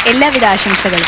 എല്ലാവിധ ആശംസകളും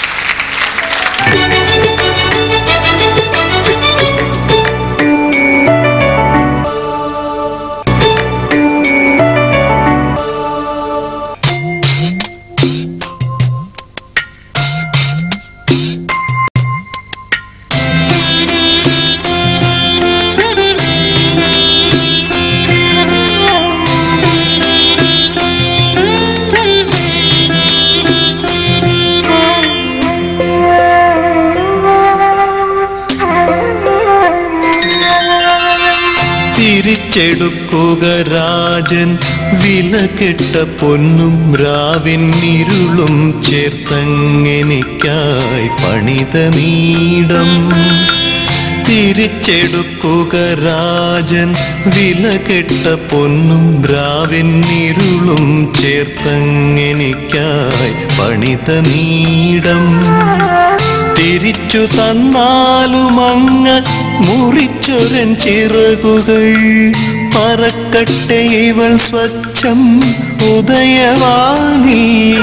തിരിച്ചെടുക്കുക രാജൻ വിലകെട്ട പൊന്നും രാവിൻ ഇരുളും ചേർത്തങ്ങെനിക്കായി പണിത നീടം തിരിച്ചെടുക്കുക രാജൻ വിലകെട്ട പൊന്നും രാവിൻ ഇരുളും ചേർത്തങ്ങെനിക്കായി പണിത നീടം തിരിച്ചു തന്നാലുമങ്ങ് മുറിച്ചൊരൻ ചിറകുകൾ പറക്കട്ടെ ഇവൾ സ്വച്ഛം ഉദയവാനിൽ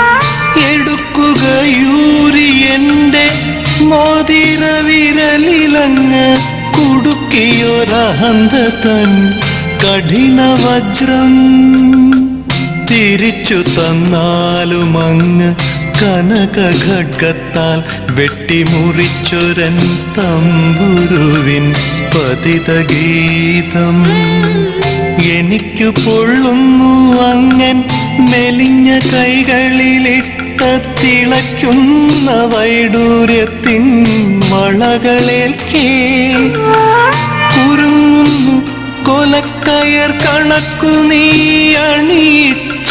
എടുക്കുകയൂരി എന്റെ മോതിര വിരലിലങ്ങ് കുടുക്കിയൊരഹന്ത തൻ കഠിന വജ്രം തിരിച്ചു തന്നാലുമങ്ങ് കനകഖഡ്ഗത്താൽ വെട്ടിമുറിച്ചൊരൻ തമ്പുരുവിൻ പതിത ഗീതം എനിക്കു പൊള്ളുന്നു അങ്ങൻ മെലിഞ്ഞ കൈകളിലിട്ട തിളയ്ക്കുന്ന വൈഡൂര്യത്തിൻ വളകളേൽക്കേ കുരുങ്ങുന്നു കൊലക്കയർ കണക്കു നീ അണിയിച്ച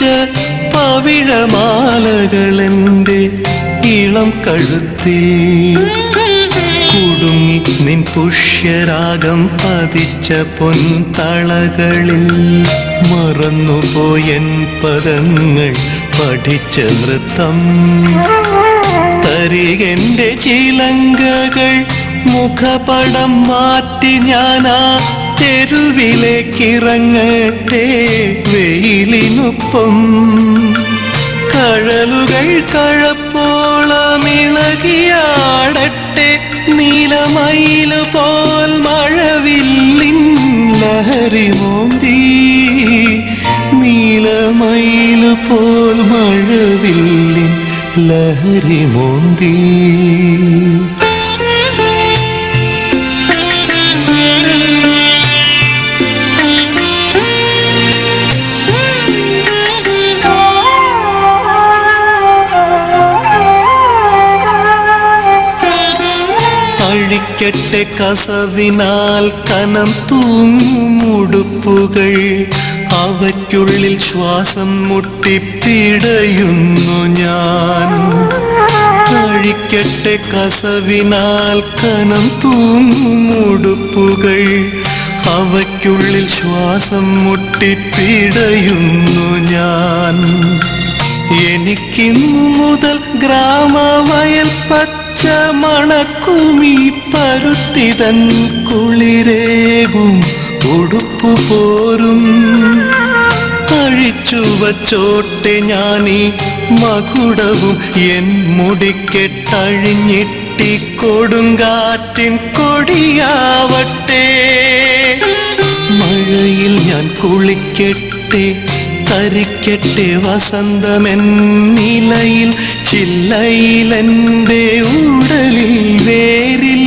പവിഴമാലകളെന്റെ ഇളം കഴുത്തേ കുടുങ്ങി നിൻ പുഷ്യരാഗം പതിച്ച പൊൻതളകളിൽ മറന്നുപോയൻ പദങ്ങൾ പഠിച്ച നൃത്തം തരികെന്റെ ചിലങ്കകൾ മുഖപടം മാറ്റി ഞാനാ തെരുവിലേക്കിറങ്ങട്ടെ വെയിലിനൊപ്പം കഴലുകൾ കഴപ്പോളമിളകിയാടട്ടെ നീലമയില് പോൽ മഴവില്ലിൻ ലഹരി മോന്തി നീലമയില് പോൽ മഴവില്ലിൻ ലഹരി മോന്തി അഴിക്കട്ടെ കസവിനാൽ കനം തൂങ്ങും ഉടുപ്പുകൾ അവയ്ക്കുള്ളിൽ ശ്വാസം മുട്ടിപ്പിടയുന്നു ഞാൻ അഴിക്കട്ടെ കസവിനാൽ കനം തൂങ്ങും ഉടുപ്പുകൾ അവയ്ക്കുള്ളിൽ ശ്വാസം മുട്ടിപ്പിടയുന്നു ഞാൻ എനിക്കിന്നു മുതൽ ഗ്രാമവയൽ പച്ച മണക്കുമീ പരുത്തിതൻ കുളിരേകും ഉടുപ്പു പോരും അഴിച്ചു വച്ചോട്ടെ ഞാനീ മകുടവും എൻ മുടിക്കെട്ടഴിഞ്ഞിട്ടി കൊടുങ്കാറ്റിൻ കൊടിയാവട്ടെ മഴയിൽ ഞാൻ കുളിക്കട്ടെ തരിക്കട്ടെ വസന്തമെന്നിലയിൽ ചില്ലയിലെന്റെ ഉടലിൽ വേരിൽ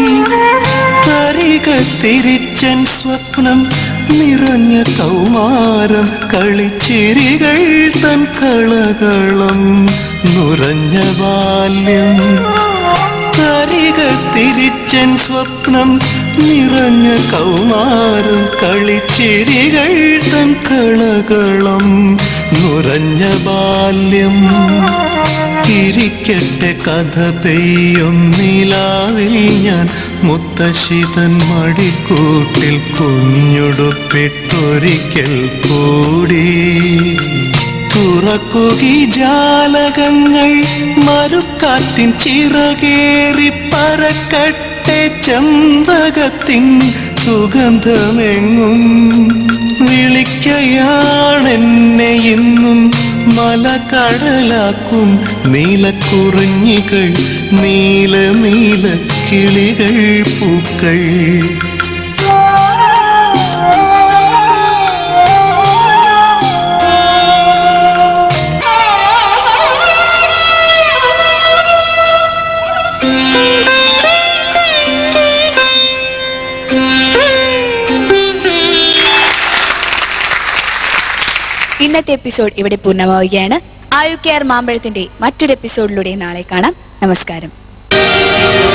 തരിക തിരിച്ചൻ സ്വപ്നം നിറഞ്ഞ കൗമാരം കളിച്ചിരികൾ തൻ കളകളം നുറഞ്ഞ ബാല്യം തരിക തിരിച്ചൻ സ്വപ്നം നിറഞ്ഞ കൗമാരം കളിച്ചിരികൾ തൻ കളകളം നുറഞ്ഞ ബാല്യം ഇരിക്കട്ടെ കഥ പെയ്യും നിലാവിൽ ഞാൻ മുത്തശ്ശിതൻ മടിക്കൂട്ടിൽ കുഞ്ഞുടുപ്പിട്ടൊരിക്കൽ കൂടി തുറക്കുകി ജാലകങ്ങൾ മരുക്കാറ്റിൻ ചിറകേറി പറക്കട്ടെ ചമ്പകത്തിൻ സുഗന്ധമെങ്ങും വിളിക്കയാണെന്നെ ഇന്നും മലകടലാക്കും നീലക്കുറിഞ്ഞികൾ നീല നീല കിളികൾ പൂക്കൾ ഇന്നത്തെ എപ്പിസോഡ് ഇവിടെ പൂർണ്ണമാവുകയാണ് ആയു കെയർ മാമ്പഴത്തിന്റെ മറ്റൊരു എപ്പിസോഡിലൂടെ നാളെ കാണാം നമസ്കാരം